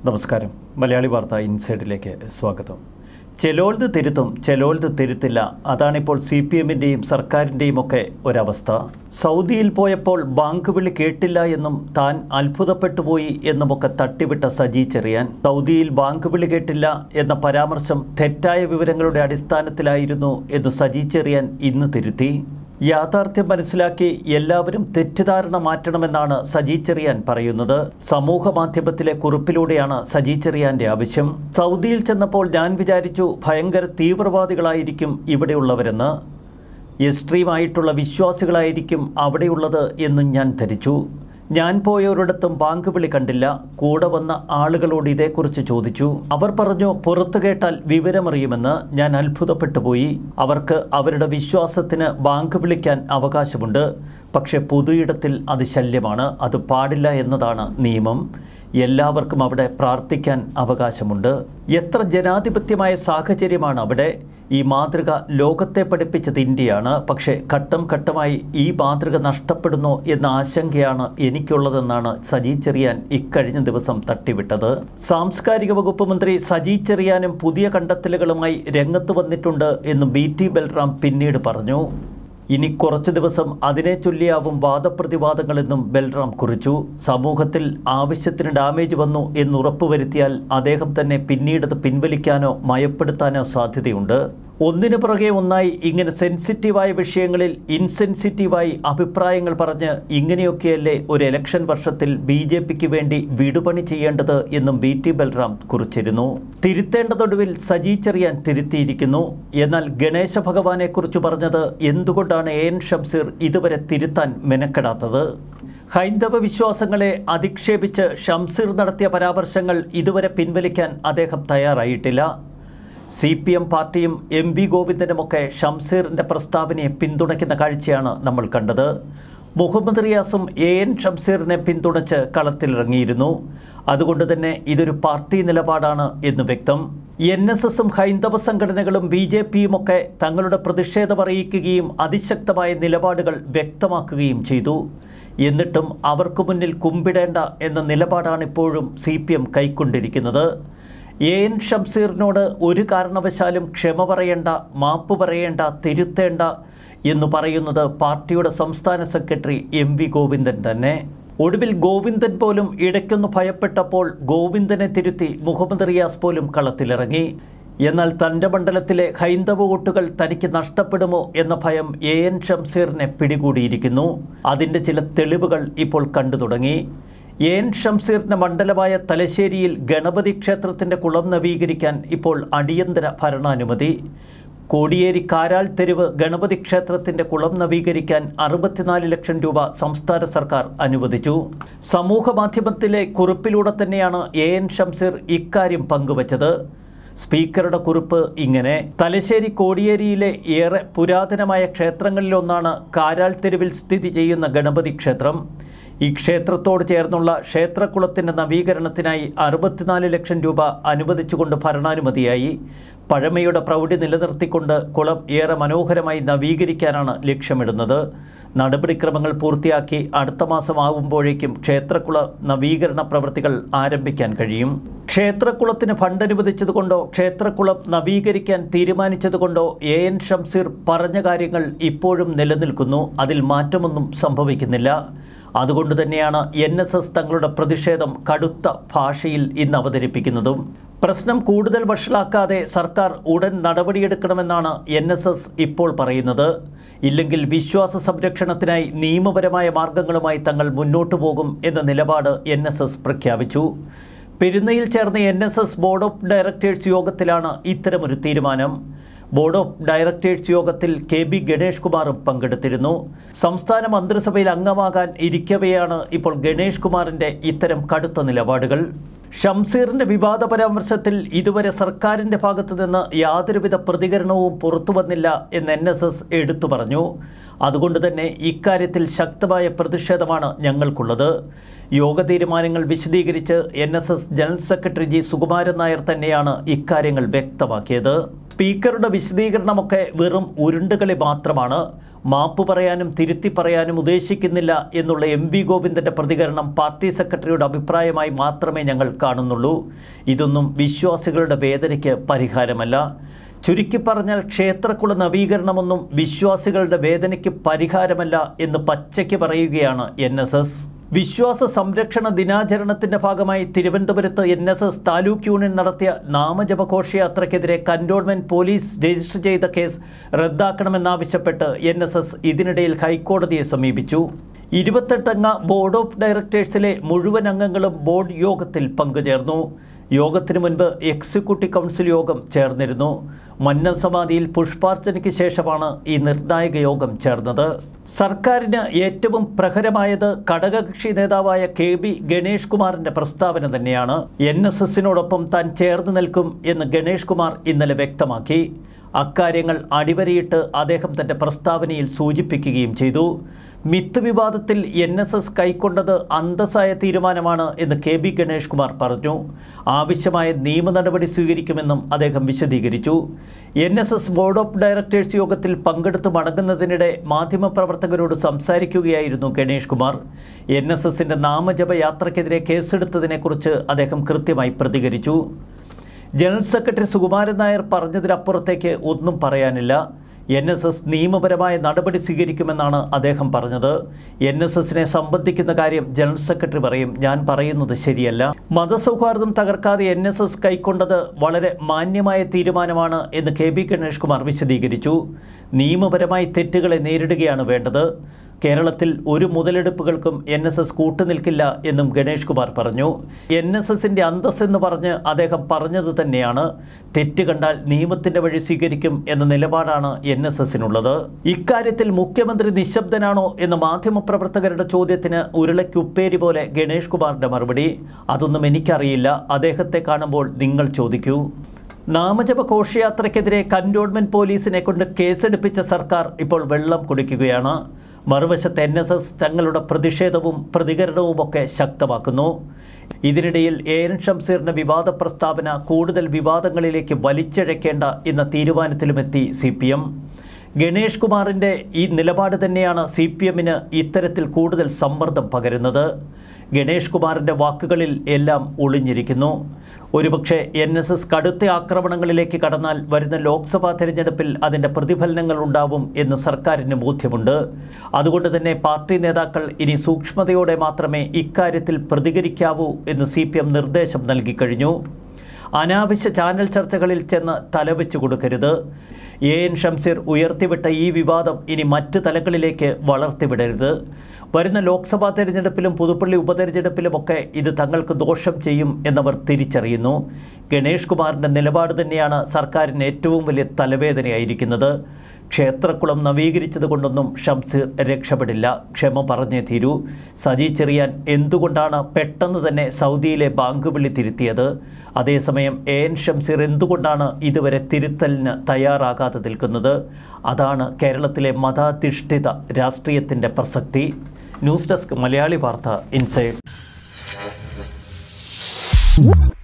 നമസ്കാരം മലയാളി വാർത്ത ഇൻസൈഡിലേക്ക് സ്വാഗതം ചെലോൽത് തിരുത്തും ചെലോൽത് തിരുത്തില്ല അതാണിപ്പോൾ സി പി എമ്മിൻ്റെയും സർക്കാരിൻ്റെയും ഒക്കെ ഒരവസ്ഥ സൗദിയിൽ പോയപ്പോൾ ബാങ്ക് വിളി കേട്ടില്ല എന്നും താൻ അത്ഭുതപ്പെട്ടു പോയി എന്നുമൊക്കെ തട്ടിവിട്ട സജി ചെറിയാൻ സൗദിയിൽ ബാങ്ക് വിളി കേട്ടില്ല എന്ന പരാമർശം തെറ്റായ വിവരങ്ങളുടെ അടിസ്ഥാനത്തിലായിരുന്നു എന്ന് സജി ചെറിയാൻ ഇന്ന് തിരുത്തി യാഥാർത്ഥ്യം മനസ്സിലാക്കി എല്ലാവരും തെറ്റിദ്ധാരണ മാറ്റണമെന്നാണ് സജി ചെറിയാൻ പറയുന്നത് സമൂഹ മാധ്യമത്തിലെ കുറിപ്പിലൂടെയാണ് സജി ചെറിയാന്റെ ആവശ്യം സൗദിയിൽ ചെന്നപ്പോൾ ഞാൻ വിചാരിച്ചു ഭയങ്കര തീവ്രവാദികളായിരിക്കും ഇവിടെയുള്ളവരെന്ന് എക്സ്ട്രീമായിട്ടുള്ള വിശ്വാസികളായിരിക്കും അവിടെയുള്ളത് എന്നും ഞാൻ ധരിച്ചു ഞാൻ പോയൊരിടത്തും ബാങ്ക് വിളി കണ്ടില്ല കൂടെ വന്ന ആളുകളോട് ഇതേക്കുറിച്ച് ചോദിച്ചു അവർ പറഞ്ഞു പുറത്തു കേട്ടാൽ വിവരമറിയുമെന്ന് ഞാൻ അത്ഭുതപ്പെട്ടു പോയി അവർക്ക് അവരുടെ വിശ്വാസത്തിന് ബാങ്ക് വിളിക്കാൻ അവകാശമുണ്ട് പക്ഷെ പൊതുയിടത്തിൽ അത് ശല്യമാണ് അത് പാടില്ല എന്നതാണ് നിയമം എല്ലാവർക്കും അവിടെ പ്രാർത്ഥിക്കാൻ അവകാശമുണ്ട് എത്ര ജനാധിപത്യമായ സാഹചര്യമാണ് അവിടെ ഈ മാതൃക ലോകത്തെ പഠിപ്പിച്ചത് ഇന്ത്യയാണ് പക്ഷേ ഘട്ടം ഘട്ടമായി ഈ മാതൃക നഷ്ടപ്പെടുന്നു എന്ന ആശങ്കയാണ് എനിക്കുള്ളതെന്നാണ് സജി ചെറിയാൻ ഇക്കഴിഞ്ഞ ദിവസം തട്ടിവിട്ടത് സാംസ്കാരിക വകുപ്പ് മന്ത്രി സജി ചെറിയാനും പുതിയ കണ്ടെത്തലുകളുമായി രംഗത്ത് വന്നിട്ടുണ്ട് എന്ന് ബി ടി ബൽറാം പിന്നീട് പറഞ്ഞു ഇനി കുറച്ചു ദിവസം അതിനെ ചൊല്ലിയാവും വാദപ്രതിവാദങ്ങളെന്നും ബൽറാം കുറിച്ചു സമൂഹത്തിൽ ആവശ്യത്തിന് ഡാമേജ് വന്നു എന്ന് ഉറപ്പുവരുത്തിയാൽ അദ്ദേഹം തന്നെ പിന്നീടത് പിൻവലിക്കാനോ മയപ്പെടുത്താനോ സാധ്യതയുണ്ട് ഒന്നിനു പുറകെ ഒന്നായി ഇങ്ങനെ സെൻസിറ്റീവായ വിഷയങ്ങളിൽ ഇൻസെൻസിറ്റീവായി അഭിപ്രായങ്ങൾ പറഞ്ഞ് ഇങ്ങനെയൊക്കെയല്ലേ ഒരു ഇലക്ഷൻ വർഷത്തിൽ ബി ജെ പിക്ക് വേണ്ടി വിടുപണി ചെയ്യേണ്ടത് എന്നും ബി ടി ബൽറാം കുറിച്ചിരുന്നു തിരുത്തേണ്ടതൊടുവിൽ സജി ചെറിയാൻ തിരുത്തിയിരിക്കുന്നു എന്നാൽ ഗണേശ ഭഗവാനെക്കുറിച്ച് പറഞ്ഞത് എന്തുകൊണ്ടാണ് എ എൻ ഷംസീർ ഇതുവരെ തിരുത്താൻ മെനക്കെടാത്തത് ഹൈന്ദവ വിശ്വാസങ്ങളെ അധിക്ഷേപിച്ച് ഷംസീർ നടത്തിയ പരാമർശങ്ങൾ ഇതുവരെ പിൻവലിക്കാൻ അദ്ദേഹം തയ്യാറായിട്ടില്ല സി പി എം പാർട്ടിയും എം വി ഗോവിന്ദനുമൊക്കെ ഷംസീറിൻ്റെ പ്രസ്താവനയെ പിന്തുണയ്ക്കുന്ന കാഴ്ചയാണ് നമ്മൾ കണ്ടത് മുഹമ്മദ് റിയാസും എ എൻ ഷംസീറിനെ പിന്തുണച്ച് കളത്തിലിറങ്ങിയിരുന്നു അതുകൊണ്ട് തന്നെ ഇതൊരു പാർട്ടി നിലപാടാണ് എന്ന് വ്യക്തം എൻ എസ് എസും ഹൈന്ദവ സംഘടനകളും ബി ജെ പിയുമൊക്കെ തങ്ങളുടെ പ്രതിഷേധമറിയിക്കുകയും അതിശക്തമായ നിലപാടുകൾ വ്യക്തമാക്കുകയും ചെയ്തു എന്നിട്ടും അവർക്ക് മുന്നിൽ കുമ്പിടേണ്ട എന്ന നിലപാടാണ് ഇപ്പോഴും സി പി എം കൈക്കൊണ്ടിരിക്കുന്നത് എ എൻ ഷംസീറിനോട് ഒരു കാരണവശാലും ക്ഷമ പറയേണ്ട മാപ്പ് പറയേണ്ട തിരുത്തേണ്ട എന്ന് പറയുന്നത് പാർട്ടിയുടെ സംസ്ഥാന സെക്രട്ടറി എം വി ഗോവിന്ദൻ തന്നെ ഒടുവിൽ ഗോവിന്ദൻ പോലും ഇടയ്ക്കൊന്ന് ഭയപ്പെട്ടപ്പോൾ ഗോവിന്ദനെ തിരുത്തി മുഹമ്മദ് റിയാസ് പോലും കളത്തിലിറങ്ങി എന്നാൽ തൻ്റെ മണ്ഡലത്തിലെ ഹൈന്ദവ വോട്ടുകൾ തനിക്ക് നഷ്ടപ്പെടുമോ എന്ന ഭയം എ എൻ ഷംസീറിനെ പിടികൂടിയിരിക്കുന്നു അതിൻ്റെ ചില തെളിവുകൾ ഇപ്പോൾ കണ്ടു തുടങ്ങി എ എൻ ഷംസീറിൻ്റെ മണ്ഡലമായ തലശ്ശേരിയിൽ ഗണപതി ക്ഷേത്രത്തിൻ്റെ കുളം നവീകരിക്കാൻ ഇപ്പോൾ അടിയന്തര ഭരണാനുമതി കോടിയേരി കാരാൾ തെരുവ് ഗണപതി ക്ഷേത്രത്തിൻ്റെ കുളം നവീകരിക്കാൻ അറുപത്തിനാല് ലക്ഷം രൂപ സംസ്ഥാന സർക്കാർ അനുവദിച്ചു സമൂഹ മാധ്യമത്തിലെ കുറിപ്പിലൂടെ തന്നെയാണ് എ എൻ ഷംസീർ ഇക്കാര്യം പങ്കുവച്ചത് സ്പീക്കറുടെ കുറിപ്പ് ഇങ്ങനെ തലശ്ശേരി കോടിയേരിയിലെ ഏറെ പുരാതനമായ ക്ഷേത്രങ്ങളിലൊന്നാണ് കാരാൾ തെരുവിൽ സ്ഥിതി ചെയ്യുന്ന ഗണപതി ക്ഷേത്രം ഈ ക്ഷേത്രത്തോട് ചേർന്നുള്ള ക്ഷേത്രക്കുളത്തിൻ്റെ നവീകരണത്തിനായി അറുപത്തിനാല് ലക്ഷം രൂപ അനുവദിച്ചുകൊണ്ട് ഭരണാനുമതിയായി പഴമയുടെ പ്രൗഢി നിലനിർത്തിക്കൊണ്ട് കുളം ഏറെ മനോഹരമായി നവീകരിക്കാനാണ് ലക്ഷ്യമിടുന്നത് നടപടിക്രമങ്ങൾ പൂർത്തിയാക്കി അടുത്ത മാസമാകുമ്പോഴേക്കും ക്ഷേത്രക്കുള നവീകരണ പ്രവൃത്തികൾ ആരംഭിക്കാൻ കഴിയും ക്ഷേത്രക്കുളത്തിന് ഫണ്ട് അനുവദിച്ചതുകൊണ്ടോ ക്ഷേത്രക്കുളം നവീകരിക്കാൻ തീരുമാനിച്ചതുകൊണ്ടോ എ എൻ ഷംസീർ പറഞ്ഞ കാര്യങ്ങൾ ഇപ്പോഴും നിലനിൽക്കുന്നു അതിൽ മാറ്റമൊന്നും സംഭവിക്കുന്നില്ല അതുകൊണ്ട് തന്നെയാണ് എൻ എസ് എസ് തങ്ങളുടെ പ്രതിഷേധം കടുത്ത ഭാഷയിൽ ഇന്ന് അവതരിപ്പിക്കുന്നതും പ്രശ്നം കൂടുതൽ വഷളാക്കാതെ സർക്കാർ ഉടൻ നടപടിയെടുക്കണമെന്നാണ് എൻ എസ് എസ് ഇപ്പോൾ പറയുന്നത് ഇല്ലെങ്കിൽ വിശ്വാസ സംരക്ഷണത്തിനായി നിയമപരമായ മാർഗങ്ങളുമായി തങ്ങൾ മുന്നോട്ടു പോകും എന്ന നിലപാട് എൻ എസ് എസ് പ്രഖ്യാപിച്ചു പെരുന്നയിൽ ചേർന്ന N S S board of directors യോഗത്തിലാണ് ഇത്തരമൊരു തീരുമാനം ബോർഡ് ഓഫ് ഡയറക്ടേഴ്സ് യോഗത്തിൽ കെ ബി ഗണേഷ് കുമാറും പങ്കെടുത്തിരുന്നു സംസ്ഥാന മന്ത്രിസഭയിൽ അംഗമാകാൻ ഇരിക്കവെയാണ് ഇപ്പോൾ ഗണേഷ് കുമാറിൻ്റെ ഇത്തരം കടുത്ത നിലപാടുകൾ ഷംസീറിൻ്റെ വിവാദ പരാമർശത്തിൽ ഇതുവരെ സർക്കാരിൻ്റെ ഭാഗത്തു നിന്ന് യാതൊരുവിധ പ്രതികരണവും പുറത്തു വന്നില്ല എന്ന് എൻ എസ് എസ് എടുത്തു പറഞ്ഞു അതുകൊണ്ട് തന്നെ ഇക്കാര്യത്തിൽ ശക്തമായ പ്രതിഷേധമാണ് ഞങ്ങൾക്കുള്ളത് യോഗ തീരുമാനങ്ങൾ വിശദീകരിച്ച് N S S general secretary G Sukumaran Nair തന്നെയാണ് ഇക്കാര്യങ്ങൾ വ്യക്തമാക്കിയത് സ്പീക്കറുടെ വിശദീകരണമൊക്കെ വെറും ഉരുണ്ടുകളി മാത്രമാണ് മാപ്പ് പറയാനും തിരുത്തി പറയാനും ഉദ്ദേശിക്കുന്നില്ല എന്നുള്ള എം വി ഗോവിന്ദൻ്റെ പ്രതികരണം പാർട്ടി സെക്രട്ടറിയുടെ അഭിപ്രായമായി മാത്രമേ ഞങ്ങൾ കാണുന്നുള്ളൂ ഇതൊന്നും വിശ്വാസികളുടെ വേദനയ്ക്ക് പരിഹാരമല്ല ചുരുക്കി പറഞ്ഞാൽ ക്ഷേത്രക്കുള നവീകരണമൊന്നും വിശ്വാസികളുടെ വേദനയ്ക്ക് പരിഹാരമല്ല എന്ന് പച്ചയ്ക്ക് പറയുകയാണ് എൻ എസ് എസ് വിശ്വാസ സംരക്ഷണ ദിനാചരണത്തിന്റെ ഭാഗമായി തിരുവനന്തപുരത്ത് N S S taluk union നടത്തിയ നാമജപ ഘോഷയാത്രയ്ക്കെതിരെ കന്റോൺമെന്റ് പോലീസ് രജിസ്റ്റർ ചെയ്ത കേസ് റദ്ദാക്കണമെന്നാവശ്യപ്പെട്ട് എൻ എസ് എസ് ഇതിനിടയിൽ ഹൈക്കോടതിയെ സമീപിച്ചു ഇരുപത്തെട്ടംഗ ബോർഡ് ഓഫ് ഡയറക്ടേഴ്സിലെ മുഴുവൻ അംഗങ്ങളും ബോർഡ് യോഗത്തിൽ പങ്കുചേർന്നു യോഗത്തിനു മുൻപ് എക്സിക്യൂട്ടീവ് കൗൺസിൽ യോഗം ചേർന്നിരുന്നു മന്നം സമാധിയിൽ പുഷ്പാർച്ചനയ്ക്ക് ശേഷമാണ് ഈ നിർണായക യോഗം ചേർന്നത് സർക്കാരിന് ഏറ്റവും പ്രഹരമായത് ഘടകകക്ഷി നേതാവായ കെ ബി ഗണേഷ് കുമാറിന്റെ പ്രസ്താവന തന്നെയാണ് എൻ എസ് എസിനോടൊപ്പം താൻ ചേർന്ന് നിൽക്കും എന്ന് ഗണേഷ് കുമാർ ഇന്നലെ വ്യക്തമാക്കി അക്കാര്യങ്ങൾ അടിവരയിട്ട് അദ്ദേഹം തന്റെ പ്രസ്താവനയിൽ സൂചിപ്പിക്കുകയും ചെയ്തു മിത്ത് വിവാദത്തിൽ എൻ എസ് എസ് കൈക്കൊണ്ടത് അന്തസ്സായ തീരുമാനമാണ് എന്ന് കെ ബി ഗണേഷ് കുമാർ പറഞ്ഞു ആവശ്യമായ നിയമ നടപടി സ്വീകരിക്കുമെന്നും അദ്ദേഹം വിശദീകരിച്ചു N S S board of directors യോഗത്തിൽ പങ്കെടുത്ത് മടങ്ങുന്നതിനിടെ മാധ്യമപ്രവർത്തകരോട് സംസാരിക്കുകയായിരുന്നു ഗണേഷ് കുമാർ എൻ എസ് എസിൻ്റെ നാമജപ യാത്രയ്ക്കെതിരെ കേസെടുത്തതിനെക്കുറിച്ച് അദ്ദേഹം കൃത്യമായി പ്രതികരിച്ചു ജനറൽ സെക്രട്ടറി സുകുമാരൻ നായർ പറഞ്ഞതിനപ്പുറത്തേക്ക് ഒന്നും പറയാനില്ല എൻ എസ് എസ് നിയമപരമായ നടപടി സ്വീകരിക്കുമെന്നാണ് അദ്ദേഹം പറഞ്ഞത് എൻ എസ് എസിനെ സംബന്ധിക്കുന്ന കാര്യം ജനറൽ സെക്രട്ടറി പറയും ഞാൻ പറയുന്നത് ശരിയല്ല മതസൗഹാർദ്ദം തകർക്കാതെ എൻ എസ് എസ് കൈക്കൊണ്ടത് വളരെ മാന്യമായ തീരുമാനമാണ് എന്ന് കെ ബി ഗണേഷ് കുമാർ വിശദീകരിച്ചു നിയമപരമായി തെറ്റുകളെ നേരിടുകയാണ് വേണ്ടത് കേരളത്തിൽ ഒരു മുതലെടുപ്പുകൾക്കും എൻ എസ് എസ് കൂട്ടുനിൽക്കില്ല എന്നും ഗണേഷ് കുമാർ പറഞ്ഞു എൻ എസ് എസിൻ്റെ അന്തസ് എന്ന് പറഞ്ഞ് അദ്ദേഹം പറഞ്ഞത് തന്നെയാണ് തെറ്റ് കണ്ടാൽ നിയമത്തിൻ്റെ വഴി സ്വീകരിക്കും എന്ന നിലപാടാണ് എൻ എസ് എസിനുള്ളത് ഇക്കാര്യത്തിൽ മുഖ്യമന്ത്രി നിശബ്ദനാണോ എന്ന മാധ്യമപ്രവർത്തകരുടെ ചോദ്യത്തിന് ഉരുളയ്ക്കുപ്പേരി പോലെ ഗണേഷ് കുമാറിൻ്റെ മറുപടി അതൊന്നും എനിക്കറിയില്ല അദ്ദേഹത്തെ കാണുമ്പോൾ നിങ്ങൾ ചോദിക്കൂ നാമജപ ഘോഷയാത്രയ്ക്കെതിരെ കന്റോൺമെന്റ് പോലീസിനെ കൊണ്ട് കേസെടുപ്പിച്ച സർക്കാർ ഇപ്പോൾ വെള്ളം കുടിക്കുകയാണ് മറുവശത്ത് എൻ എസ് എസ് തങ്ങളുടെ പ്രതിഷേധവും പ്രതികരണവുമൊക്കെ ശക്തമാക്കുന്നു ഇതിനിടയിൽ എ എൻ ഷംസീറിൻ്റെ വിവാദ പ്രസ്താവന കൂടുതൽ വിവാദങ്ങളിലേക്ക് വലിച്ചിഴക്കേണ്ട എന്ന തീരുമാനത്തിലുമെത്തി സി പി എം ഗണേഷ് കുമാറിൻ്റെ ഈ നിലപാട് തന്നെയാണ് സി പി എമ്മിന് ഇത്തരത്തിൽ കൂടുതൽ സമ്മർദ്ദം പകരുന്നത് ഗണേഷ് കുമാറിൻ്റെ വാക്കുകളിൽ എല്ലാം ഒളിഞ്ഞിരിക്കുന്നു ഒരുപക്ഷെ എൻ എസ് എസ് കടുത്ത ആക്രമണങ്ങളിലേക്ക് കടന്നാൽ വരുന്ന ലോക്സഭാ തെരഞ്ഞെടുപ്പിൽ അതിൻ്റെ പ്രതിഫലനങ്ങൾ ഉണ്ടാവും എന്ന് സർക്കാരിന് ബോധ്യമുണ്ട് അതുകൊണ്ട് തന്നെ പാർട്ടി നേതാക്കൾ ഇനി സൂക്ഷ്മതയോടെ മാത്രമേ ഇക്കാര്യത്തിൽ പ്രതികരിക്കാവൂ എന്ന് സി നിർദ്ദേശം നൽകിക്കഴിഞ്ഞു അനാവശ്യ ചാനൽ ചർച്ചകളിൽ ചെന്ന് തലവെച്ച് കൊടുക്കരുത് എ എൻ ഷംസീർ ഉയർത്തിവിട്ട ഈ വിവാദം ഇനി മറ്റ് തലങ്ങളിലേക്ക് വളർത്തിവിടരുത് വരുന്ന ലോക്സഭാ തെരഞ്ഞെടുപ്പിലും പുതുപ്പള്ളി ഉപതെരഞ്ഞെടുപ്പിലുമൊക്കെ ഇത് തങ്ങൾക്ക് ദോഷം ചെയ്യും എന്നവർ തിരിച്ചറിയുന്നു ഗണേഷ് കുമാറിൻ്റെ നിലപാട് തന്നെയാണ് സർക്കാരിന് ഏറ്റവും വലിയ തലവേദനയായിരിക്കുന്നത് ക്ഷേത്രക്കുളം നവീകരിച്ചത് കൊണ്ടൊന്നും ഷംസീർ രക്ഷപ്പെടില്ല ക്ഷമ പറഞ്ഞേ തീരൂ സജി ചെറിയാൻ എന്തുകൊണ്ടാണ് പെട്ടെന്ന് തന്നെ സൗദിയിലെ ബാങ്ക് വിളി തിരുത്തിയത് അതേസമയം എ എൻ ഷംസീർ എന്തുകൊണ്ടാണ് ഇതുവരെ തിരുത്തലിന് തയ്യാറാകാതെ നിൽക്കുന്നത് അതാണ് കേരളത്തിലെ മതാധിഷ്ഠിത രാഷ്ട്രീയത്തിൻ്റെ പ്രസക്തി ന്യൂസ് ഡെസ്ക് മലയാളി വാർത്ത ഇൻസൈഡ്